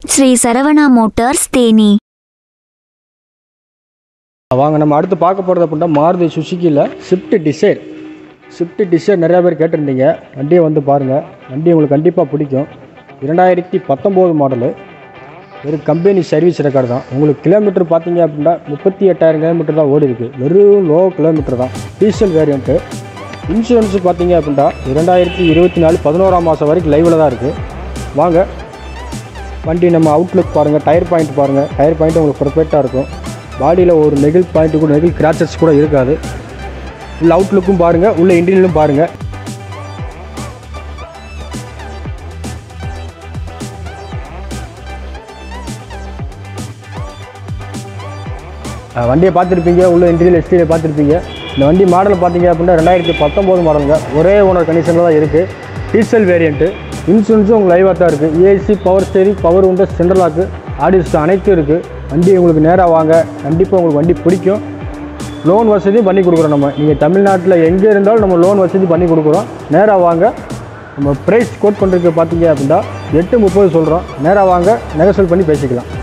Sri Saravana Motors Theni வாங்க நம்ம அடுத்து பார்க்க போகிறது அப்படின்னா மாருதி சுசுக்கியில் ஸ்விஃப்ட் டிசைர் ஸ்விஃப்ட் டிசைர் நிறையா பேர் கேட்டிருந்தீங்க வண்டியை வந்து பாருங்கள் வண்டி உங்களுக்கு கண்டிப்பாக பிடிக்கும் இரண்டாயிரத்தி பத்தொம்போது மாடலு ஒரு கம்பெனி சர்வீஸ் ரெக்கார்டு தான் உங்களுக்கு கிலோமீட்டர் பார்த்தீங்க அப்படின்னா முப்பத்தி எட்டாயிரம் கிலோமீட்டர் தான் ஓடி இருக்கு வெறும் லோ கிலோமீட்டர் தான் டீசல் வேரியண்ட்டு இன்சூரன்ஸ் பார்த்தீங்க அப்படின்னா இரண்டாயிரத்தி இருபத்தி நாலு பதினோராம் மாதம் வரைக்கும் லைவில் தான் இருக்குது வாங்க வண்டி நம்ம அவுட்லுக் பாருங்கள் டயர் பாயிண்ட் பாருங்கள் டயர் பாயிண்ட் உங்களுக்கு பர்ஃபெக்டாக இருக்கும் பாடியில் ஒரு நெகில் பாயிண்ட் கூட நெகில் கிராச்சஸ் கூட இருக்காது உள்ள அவுட்லுக்கும் பாருங்கள் உள்ள இன்டீரியலும் பாருங்கள் அஹ் வண்டியை பார்த்துருப்பீங்க உள்ள இன்டீரியல் எக்ஸ்டீரியர் பார்த்துருப்பீங்க இந்த வண்டி மாடல் பார்த்தீங்க அப்படின்னா ரெண்டாயிரத்தி பத்தொம்போது மாடலுங்க ஒரே ஓனர் கண்டிஷனில் தான் இருக்குது டீசல் வேரியண்ட்டு இன்சூரன்ஸும் உங்களுக்கு லைவாக தான் இருக்குது ஏசி பவர் ஸ்டேரிங் பவர் உண்டு சென்ட்ரல் லாக்கு ஆடியோஸ் அனைத்தும் இருக்குது வண்டி உங்களுக்கு நேராக வாங்க கண்டிப்பாக உங்களுக்கு வண்டி பிடிக்கும் லோன் வசதியும் பண்ணி கொடுக்குறோம் நம்ம நீங்கள் தமிழ்நாட்டில் எங்கே இருந்தாலும் நம்ம லோன் வசதி பண்ணி கொடுக்குறோம் நேராக வாங்க நம்ம ப்ரைஸ் கோட் பண்ணுறதுக்கு பார்த்தீங்க அப்படின்னா எட்டு முப்பது சொல்கிறோம் நேராக வாங்க நெகசல் பண்ணி பேசிக்கலாம்